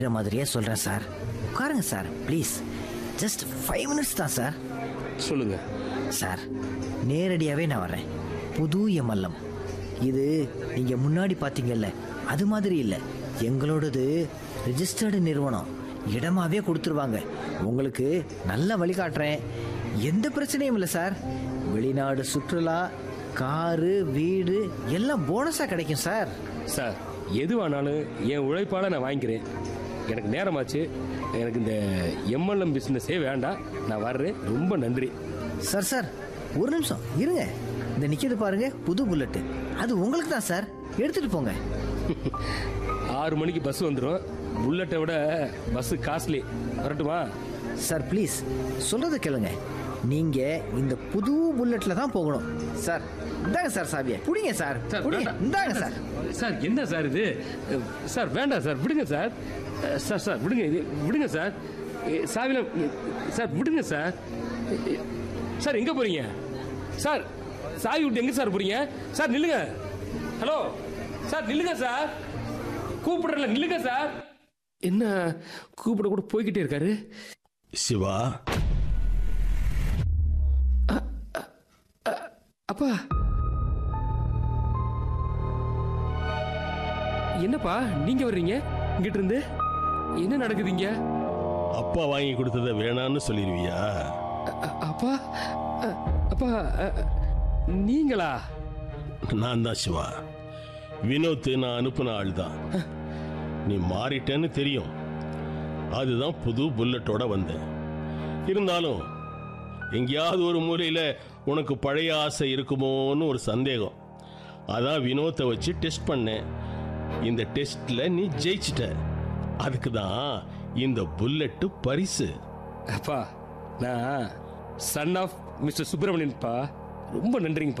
இந்த மாதிரியே சொல்றேன் சார் உட்காருங்க sir please just five minutes தான் சார் சொல்லுங்க சார் நேரடியாகவே நான் வரேன் புது எம்எல்எம் இது நீங்க முன்னாடி பார்த்தீங்கல்ல அது மாதிரி இல்லை எங்களோடது ரெஜிஸ்டர்டு நிறுவனம் இடமாவே கொடுத்துருவாங்க உங்களுக்கு நல்ல வழிகாட்டுறேன் எந்த பிரச்சனையும் இல்லை சார் வெளிநாடு சுற்றுலா காரு வீடு எல்லாம் போனஸாக கிடைக்கும் சார் சார் எதுவானாலும் என் உழைப்பால நான் வாங்கிக்கிறேன் எனக்கு நேரமாச்சு எனக்கு இந்த எம்எல்எம் பிஸ்னஸே வேண்டாம் நான் வர்றேன் ரொம்ப நன்றி சார் சார் ஒரு நிமிஷம் இருங்க இந்த நிக்கிறது பாருங்க புது புல்லட்டு அது உங்களுக்கு தான் சார் எடுத்துட்டு போங்க ஆறு மணிக்கு பஸ் வந்துடும் புல்லட்டை விட பஸ் காஸ்ட்லி வரட்டுமா சார் ப்ளீஸ் சொல்றத கேளுங்க நீங்க இந்த புது புல்லட்ல தான் போகணும் சார் இந்தாங்க சார் சாவியை புடிங்க சார் புடிங்க இந்தாங்க சார் சார் என்ன சார் இது சார் வேண்டாம் சார் விடுங்க சார் சார் சார் விடுங்க இது விடுங்க சார் சாவில சார் விடுங்க சார் சார் எங்க போறீங்க சார் சாவி விட்டு எங்க சார் போறீங்க சார் நில்லுங்க ஹலோ சார் நில்லுங்க சார் கூப்பிடுறல நில்லுங்க சார் என்ன கூப்பிட கூட போய்கிட்டே இருக்காரு சிவா அப்பா என்னப்பா நீங்க வர்றீங்க இங்கிட்டு இருந்து என்ன நடக்குதுங்க அப்பா வாங்கி கொடுத்ததை வேணான்னு சொல்லிடுவியா அ- அப்பா அ- அப்பா அ- நீங்களா நான் தான் சிவா வினோத் நான் அனுப்புன ஆள் தான் நீ மாறிட்டேன்னு தெரியும் அதுதான் புது புல்லட்டோட வந்தேன் இருந்தாலும் எங்கேயாவது ஒரு மூலையில உனக்கு பழைய ஆசை இருக்குமோன்னு ஒரு சந்தேகம் அதான் வினோத்தை வச்சு டெஸ்ட் பண்ணேன் இந்த டெஸ்ட்ல நீ ஜெயிச்சிட்ட அதுக்கு தான் இந்த புல்லட்டு பரிசு அப்பா நான் சன் ஆஃப் மிஸ்டர் சுப்பிரமணியன்ப்பா ரொம்ப நன்றிங்கப்பா